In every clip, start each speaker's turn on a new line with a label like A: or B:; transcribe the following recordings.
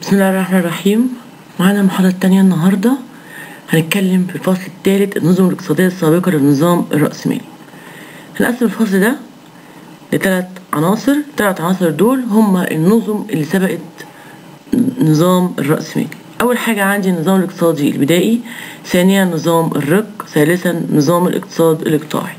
A: بسم الله الرحمن الرحيم معانا المحاضرة التانية النهاردة هنتكلم في الفصل الثالث النظم الاقتصادية السابقة للنظام الرأسمالي هنقسم الفصل ده لثلاث عناصر الثلاث عناصر دول هما النظم اللي سبقت نظام الرأسمالي أول حاجة عندي النظام الاقتصادي البدائي ثانيا نظام الرق ثالثا نظام الاقتصاد الإقطاعي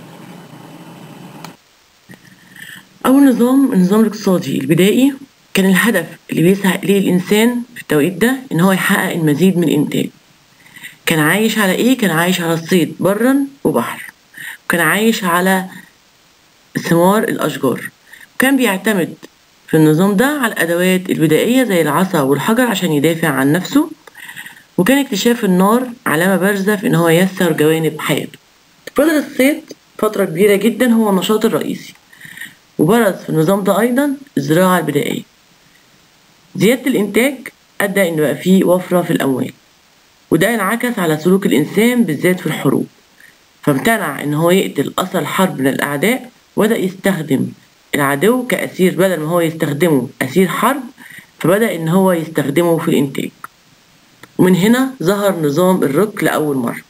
A: أول نظام النظام الاقتصادي البدائي كان الهدف اللي بيسعى إليه الإنسان في التوقيت ده إن هو يحقق المزيد من الإنتاج كان عايش على إيه؟ كان عايش على الصيد برا وبحر وكان عايش على ثمار الأشجار وكان بيعتمد في النظام ده على الأدوات البدائية زي العصا والحجر عشان يدافع عن نفسه وكان اكتشاف النار علامة بارزة في إن هو يسر جوانب حياته فضل الصيد فترة كبيرة جدا هو النشاط الرئيسي وبرز في النظام ده أيضا الزراعة البدائية زيادة الإنتاج أدى إن بقى فيه وفرة في الأموال وده انعكس على سلوك الإنسان بالذات في الحروب فامتنع إن هو يقتل أثر الحرب من الأعداء وبدأ يستخدم العدو كأسير بدل ما هو يستخدمه أسير حرب فبدأ إن هو يستخدمه في الإنتاج ومن هنا ظهر نظام الرق لأول مرة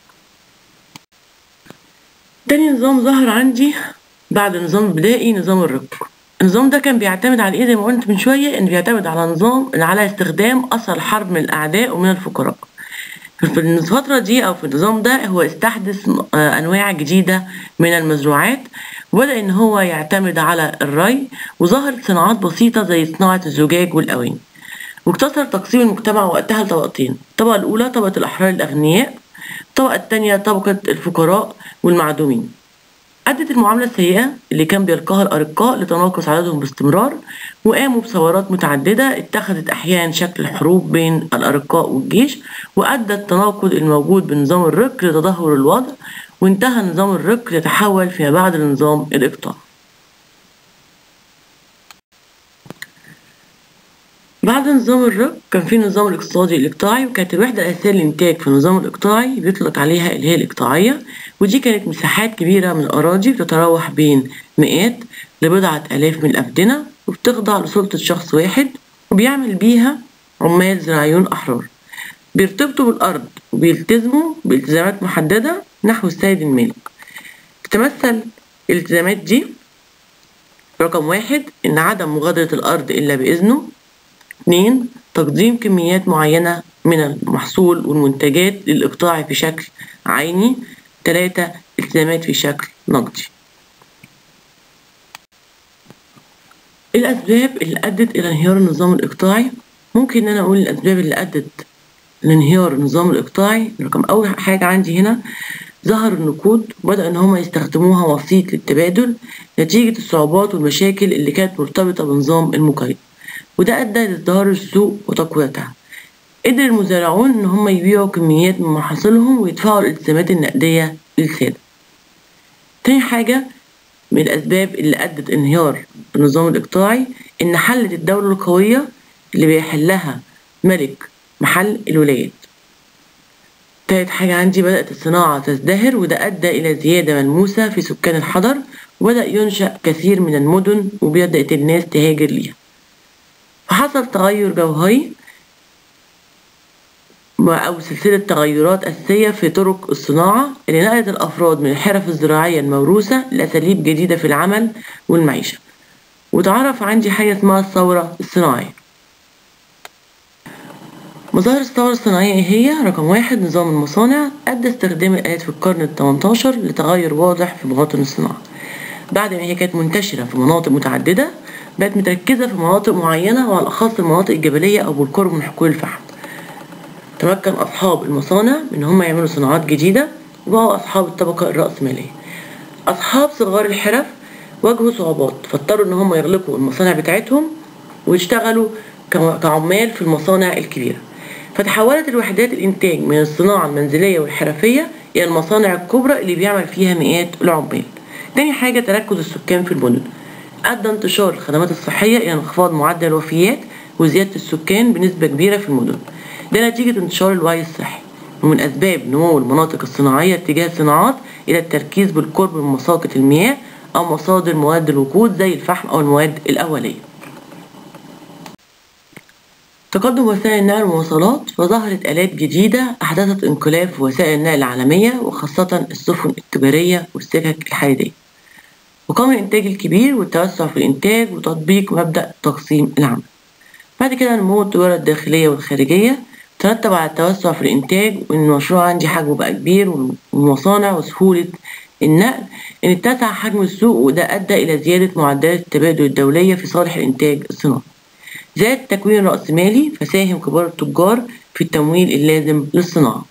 A: تاني نظام ظهر عندي بعد النظام البدائي نظام الرق النظام ده كان بيعتمد على ايه زي ما قلت من شويه ان بيعتمد على نظام على استخدام اثر الحرب من الاعداء ومن الفقراء في الفترة دي أو في النظام ده هو استحدث أنواع جديدة من المزروعات وبدأ إن هو يعتمد على الري وظهرت صناعات بسيطة زي صناعة الزجاج والأواني واقتصر تقسيم المجتمع وقتها لطبقتين الطبقة الأولى طبقة الأحرار الأغنياء الطبقة الثانية طبقة الفقراء والمعدومين أدت المعاملة السيئة اللي كان بيلقاها الأرقاء لتناقص عددهم باستمرار وقاموا بثورات متعددة اتخذت أحيانا شكل الحروب بين الأرقاء والجيش وأدى التناقض الموجود بنظام الرق لتدهور الوضع وانتهى نظام الرق ليتحول فيما بعد لنظام الإقطاع بعد نظام الرق كان في نظام الاقتصادي الإقطاعي وكانت الوحدة الأساسية للإنتاج في النظام الإقطاعي بيطلق عليها اللي هي الإقطاعية ودي كانت مساحات كبيرة من الأراضي بتتراوح بين مئات لبضعة آلاف من الأفدنة وبتخضع لسلطة شخص واحد وبيعمل بيها عمال زراعيون أحرار بيرتبطوا بالأرض وبيلتزموا بالتزامات محددة نحو السيد المالك تتمثل الالتزامات دي رقم واحد إن عدم مغادرة الأرض إلا بإذنه اتنين تقديم كميات معينة من المحصول والمنتجات للإقطاع في شكل عيني تلاتة التزامات في شكل نقدي الأسباب اللي أدت إلى انهيار النظام الإقطاعي ممكن إن أنا أقول الأسباب اللي أدت لانهيار النظام الإقطاعي رقم أول حاجة عندي هنا ظهر النقود وبدأ إن هما يستخدموها وسيط للتبادل نتيجة الصعوبات والمشاكل اللي كانت مرتبطة بنظام المقايضة وده أدى لازدهار السوق وتقويتها قدر المزارعون إن هم يبيعوا كميات من محاصيلهم ويدفعوا الالتزامات النقدية للسادة تاني حاجة من الأسباب اللي أدت انهيار النظام الإقطاعي إن حلت الدولة القوية اللي بيحلها ملك محل الولايات تالت حاجة عندي بدأت الصناعة تزدهر وده أدى إلى زيادة ملموسة في سكان الحضر وبدأ ينشأ كثير من المدن وبدأت الناس تهاجر ليها فحصل تغير جوهري أو سلسلة تغيرات أساسية في طرق الصناعة اللي نقلت الأفراد من الحرف الزراعية الموروثة لأساليب جديدة في العمل والمعيشة وتعرف عندي حاجة اسمها الثورة الصناعية مظاهر الثورة الصناعية ايه هي؟ رقم واحد نظام المصانع أدى استخدام الآلات في القرن التمنتاشر لتغير واضح في مواطن الصناعة بعد ما هي كانت منتشرة في مناطق متعددة بقت متركزة في مناطق معينة وعلى الأخص المناطق الجبلية أو بالقرب من حقول الفحم تمكن أصحاب المصانع من هم يعملوا صناعات جديدة وبقوا أصحاب الطبقة الرأسمالية أصحاب صغار الحرف واجهوا صعوبات فاضطروا إن هم يغلقوا المصانع بتاعتهم ويشتغلوا كعمال في المصانع الكبيرة فتحولت الوحدات الإنتاج من الصناعة المنزلية والحرفية إلى المصانع الكبرى اللي بيعمل فيها مئات العمال تاني حاجة تركز السكان في المدن أدى انتشار الخدمات الصحية إلى انخفاض معدل الوفيات وزيادة السكان بنسبة كبيرة في المدن ده نتيجة انتشار الوعي الصحي ومن أسباب نمو المناطق الصناعية اتجاه الصناعات إلى التركيز بالقرب من مساقط المياه أو مصادر مواد الوقود زي الفحم أو المواد الأولية تقدم وسائل النقل والمواصلات فظهرت آلات جديدة أحدثت انقلاب في وسائل النقل العالمية وخاصة السفن التجارية والسكك الحديدية وقام الإنتاج الكبير والتوسع في الإنتاج وتطبيق مبدأ تقسيم العمل بعد كده نمو التجارة الداخلية والخارجية ترتب على التوسع في الإنتاج وإن المشروع عندي حجمه بقى كبير والمصانع وسهولة النقل إن اتسع حجم السوق وده أدى إلى زيادة معدلات التبادل الدولية في صالح الإنتاج الصناعي زاد التكوين الرأسمالي فساهم كبار التجار في التمويل اللازم للصناعة